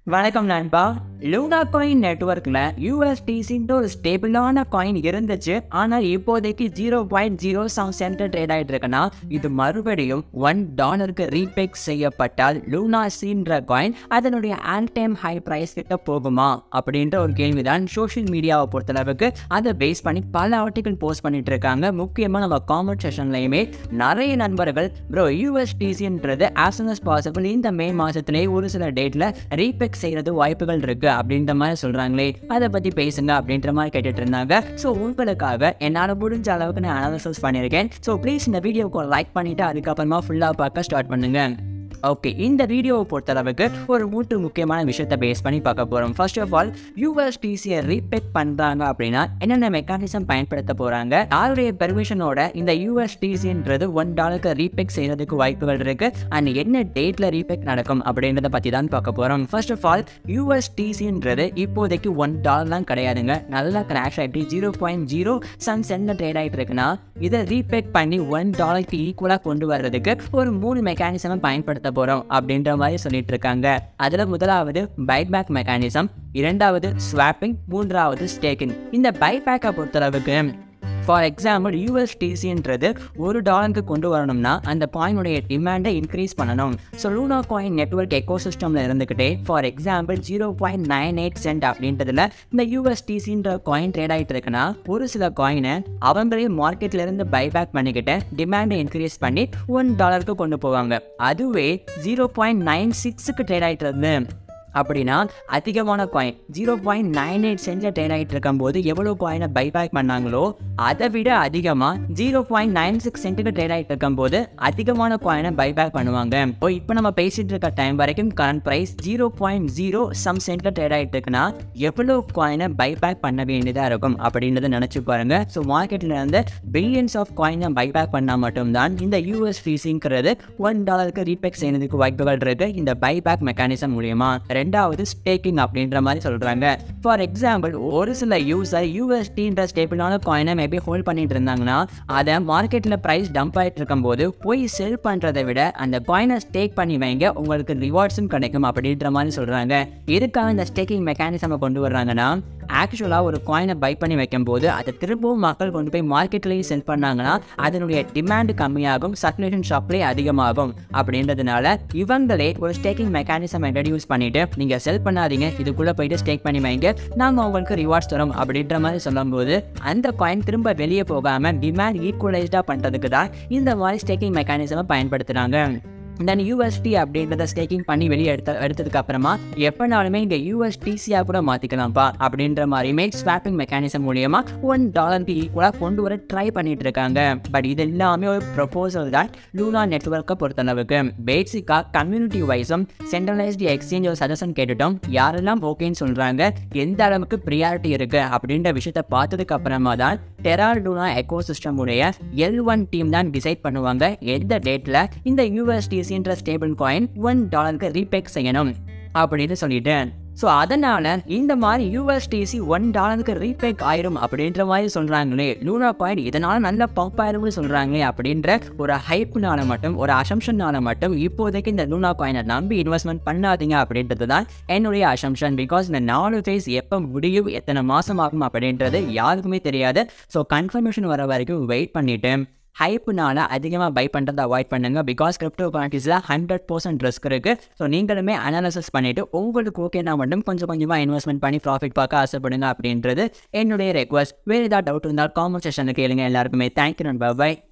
வணக்கம் நண்பா லூனா காயின் நெட்ஒர்க்கில் யூஎஸ்டிசின்ற ஒரு ஸ்டேபிளான காயின் இருந்துச்சு ஆனால் இப்போதைக்கு zero point zero seven centre trade ஆகிட்டு இருக்குன்னா இது மறுபடியும் ஒன் டாலருக்கு ரீபேக் செய்யப்பட்டால் லூனா சீன்ற காயின் அதனுடைய ஆல் டைம் ஹை ப்ரைஸ் கிட்ட போகுமா அப்படின்ற ஒரு கேள்விதான் சோஷியல் மீடியாவை பொறுத்தளவுக்கு அதை பேஸ் பண்ணி பல ஆர்டிகல் போஸ்ட் பண்ணிட்டு இருக்காங்க முக்கியமாக நம்ம காமெண்ட் செஷன்லையுமே நிறைய நண்பர்கள் ப்ரோ யூஎஸ்டிசின்றது ஆஸ் soon as பாசிபிள் இந்த மே மாதத்துலேயே ஒரு சில டேட்டில் ரீபேக் செய்கிறது வாய்ப்புகள் இருக்குது அப்படின்ற மாதிரி சொல்கிறாங்களே அதை பற்றி பேசுங்க அப்படின்ற மாதிரி கேட்டுட்டு இருந்தாங்க ஸோ உங்களுக்காக என்னால் முடிஞ்ச அளவுக்கு நான் அனாலிசிஸ் பண்ணியிருக்கேன் ஸோ ப்ளீஸ் இந்த வீடியோக்கு லைக் பண்ணிவிட்டு அதுக்கப்புறமா ஃபுல்லாக பார்க்க ஸ்டார்ட் பண்ணுங்கள் ஓகே இந்த வீடியோவை பொறுத்தளவுக்கு ஒரு மூன்று முக்கியமான விஷயத்தை பேஸ் பண்ணி பார்க்க போகிறோம் ஃபர்ஸ்ட் ஆஃப் ஆல் யூஎஸ்டிசியை ரீபேக் பண்ணுறாங்க அப்படின்னா என்னென்ன மெக்கானிசம் பயன்படுத்த போகிறாங்க யாருடைய பெர்மிஷனோட இந்த யூஎஸ்டிசின்றது ஒன் டாலருக்கு ரீபேக் செய்கிறதுக்கு வாய்ப்புகள் இருக்குது அண்ட் என்ன டேட்டில் ரீபேக் நடக்கும் அப்படின்றத பற்றி தான் பார்க்க போகிறோம் ஃபர்ஸ்ட் ஆஃப் ஆல் யூஎஸ்டிசின்றது இப்போதைக்கு ஒன் டாலர்லாம் கிடையாதுங்க நல்லா கிராஷ் ஆகிட்டு ஜீரோ பாயிண்ட் ஜீரோ சம் சென்டில் ட்ரேட் ஆகிட்டு இருக்குன்னா இதை ரீபேக் பண்ணி ஒன் டாலருக்கு ஈக்குவலாக கொண்டு வர்றதுக்கு ஒரு மூணு மெக்கானிசமை பயன்படுத்த போகிறோம் அப்படின்ற மாதிரி சொல்லிட்டு இருக்காங்க அதில் முதலாவது பைபேக் மெக்கானிசம் இரண்டாவது ஸ்வாப்பிங் மூன்றாவது ஸ்டேக்கிங் இந்த பைபேக்கை பொறுத்தளவுக்கு ஃபார் எக்ஸாம்பிள் யூஎஸ்டிசின்றது ஒரு டாலருக்கு கொண்டு வரணும்னா அந்த காயினுடைய டிமாண்டை இன்க்ரீஸ் பண்ணணும் ஸோ லூனா காயின் நெட்ஒர்க் எக்கோ சிஸ்டமில் இருந்துக்கிட்டே for example zero point nine eight cent அப்படின்றதுல இந்த யூஎஸ்டிசின்ற காயின் ட்ரேட் ஆகிட்டு இருக்குன்னா ஒரு சில காயினை அவங்களே மார்க்கெட்ல இருந்து பைபேக் பண்ணிக்கிட்டு டிமாண்டை இன்க்ரீஸ் பண்ணி ஒன் டாலருக்கு கொண்டு போவாங்க அதுவே ஜீரோ பாயிண்ட் நைன் சிக்ஸுக்கு ட்ரேட் ஆகிட்டு இருந்து அப்படின்னா அதிகமான coin zero point nine eight சென்டில் ட்ரேட் ஆகிட்டு இருக்கும்போது எவ்வளோ காயினை பைபேக் பண்ணாங்களோ அதை விட அதிகமாக ஜீரோ பாயிண்ட் நைன் சிக்ஸ் சென்ட்டுக்கு ட்ரேட் ஆகிட்டு இருக்கும்போது அதிகமான காயினை பைபேக் பண்ணுவாங்க இப்போ இப்போ நம்ம பேசிட்டு இருக்க டைம் வரைக்கும் current price zero point zero some சென்ட்டில் ட்ரேட் ஆகிட்டு இருக்குன்னா எவ்வளோ காயினை பைபேக் பண்ண வேண்டியதாக இருக்கும் அப்படின்றத நினச்சி பாருங்க ஸோ மார்க்கெட்டில் இருந்து பில்லியன்ஸ் ஆஃப் காயினை பைபேக் பண்ணால் மட்டும்தான் இந்த யூஎஸ் ஃபீஸிங்கிறது ஒன் டாலருக்கு ரீபேக் செய்யறதுக்கு வாய்ப்புகள் இருக்கு இந்த பைபேக் மெக்கானிசம் மூலியமா ரெண்டாவது ஸ்டேக்கிங் அப்படின்ற மாதிரி சொல்கிறாங்க ஃபார் எக்ஸாம்பிள் ஒரு சில யூசர் யூஎஸ்டின்ற ஸ்டேபிளான காயினை மேபி ஹோல்ட் பண்ணிட்டு இருந்தாங்கன்னா அதை மார்க்கெட்டில் ப்ரைஸ் டம்ப் ஆகிட்டு இருக்கும்போது போய் செல் பண்ணுறதை விட அந்த காயினை ஸ்டேக் பண்ணி வைங்க உங்களுக்கு ரிவார்ட்ஸும் கிடைக்கும் அப்படின்ற மாதிரி சொல்கிறாங்க இதுக்காக இந்த ஸ்டேக்கிங் மெக்கானிசமை கொண்டு வர்றாங்கன்னா ஆக்சுவலாக ஒரு காயினை பை பண்ணி வைக்கும்போது அதை திரும்பவும் மக்கள் கொண்டு போய் மார்க்கெட்லேயும் செல் பண்ணாங்கன்னா அதனுடைய டிமாண்ட் கம்மியாகும் சர்க்குலேஷன் சப்ளை அதிகமாகும் அப்படின்றதுனால இவங்களே ஒரு ஸ்டேக்கிங் மெக்கானிசம் இன்ட்ரடியூஸ் பண்ணிட்டு நீங்கள் செல் பண்ணாதீங்க இதுக்குள்ளே போயிட்டு ஸ்டேக் பண்ணி வைங்க நாங்கள் உங்களுக்கு ரிவார்ட்ஸ் தரோம் அப்படின்ற மாதிரி சொல்லும்போது அந்த காயின் திரும்ப வெளியே போகாமல் டிமாண்ட் ஈக்குவலைஸ்டாக பண்ணுறதுக்கு தான் இந்த மாதிரி ஸ்டேக்கிங் மெக்கானிசமை பயன்படுத்துகிறாங்க தென் யூஎஸ்டி அப்படின்றத ஸ்டேக்கிங் பண்ணி வெளியே எடுத்த எடுத்ததுக்கு அப்புறமா எப்போனாலுமே இந்த யூஎஸ்டிசியாக கூட மாற்றிக்கலாம்ப்பா அப்படின்ற மாதிரியுமே ஸ்வாப்பிங் மெக்கானிசம் மூலியமா ஒன் டாலருக்கு ஈக்குவலாக கொண்டு வர ட்ரை பண்ணிட்டு இருக்காங்க பட் இது எல்லாமே ஒரு ப்ரொபோசல் தான் லூனா நெட்ஒர்க்கை பொறுத்தளவுக்கு பேசிக்காக கம்யூனிட்டி வைஸும் சென்ட்ரலைஸ்டு எக்ஸ்சேஞ்ச் ஒரு சஜஷன் கேட்டுட்டோம் யாரெல்லாம் ஓகேன்னு சொல்கிறாங்க எந்த அளவுக்கு ப்ரியாரிட்டி இருக்குது அப்படின்ற விஷயத்த பார்த்ததுக்கு அப்புறமா தான் டெரா லூனா எக்கோ சிஸ்டம் உடைய எல் ஒன் டீம் தான் டிசைட் பண்ணுவாங்க எந்த டேட்டில் இந்த யூஎஸ்டிசின்ற ஸ்டேபிள் காயின் ஒன் டாலருக்கு ரீபேக் செய்யணும் அப்படின்னு சொல்லிட்டேன் ஸோ அதனால் இந்த மாதிரி யூஎஸ்டிசி ஒன் டாலருக்கு ரீபேக் ஆயிரும் அப்படின்ற மாதிரி சொல்கிறாங்களே லூனா காயின் இதனால் நல்ல பம்ப் ஆயிரும்னு சொல்கிறாங்களே அப்படின்ற ஒரு ஹைப்னால மட்டும் ஒரு அசம்ஷன்னால மட்டும் இப்போதைக்கு இந்த லூனா காயினை நம்பி இன்வெஸ்ட்மெண்ட் பண்ணாதீங்க அப்படின்றது தான் என்னுடைய அசம்ஷன் பிகாஸ் இந்த நாலு ஃபேஸ் எப்போ முடியும் எத்தனை மாதம் ஆகும் அப்படின்றது யாருக்குமே தெரியாது ஸோ கன்ஃபர்மேஷன் வர வரைக்கும் வெயிட் பண்ணிவிட்டு ஹைப்புனால அதிகமாக பை பண்ணுறதை அவாய்ட் பண்ணுங்க பிகாஸ் கிரிப்டோ கரன்சிஸில் ஹண்ட்ரட் பர்சன்ட் ரிஸ்க் இருக்குது ஸோ நீங்களுமே அனாலிசிஸ் பண்ணிவிட்டு உங்களுக்கு ஓகேனா மட்டும் கொஞ்சம் கொஞ்சமாக இன்வெஸ்ட்மெண்ட் பண்ணி ப்ராஃபிட் பார்க்க ஆசைப்படுங்க அப்படின்றது என்னுடைய ரெக்வஸ்ட் வேறு ஏதாவது டவுட் இருந்தால் காமெண்ட் செஷனில் கேளுங்க எல்லாருக்குமே தேங்க்யூ நண்பா பை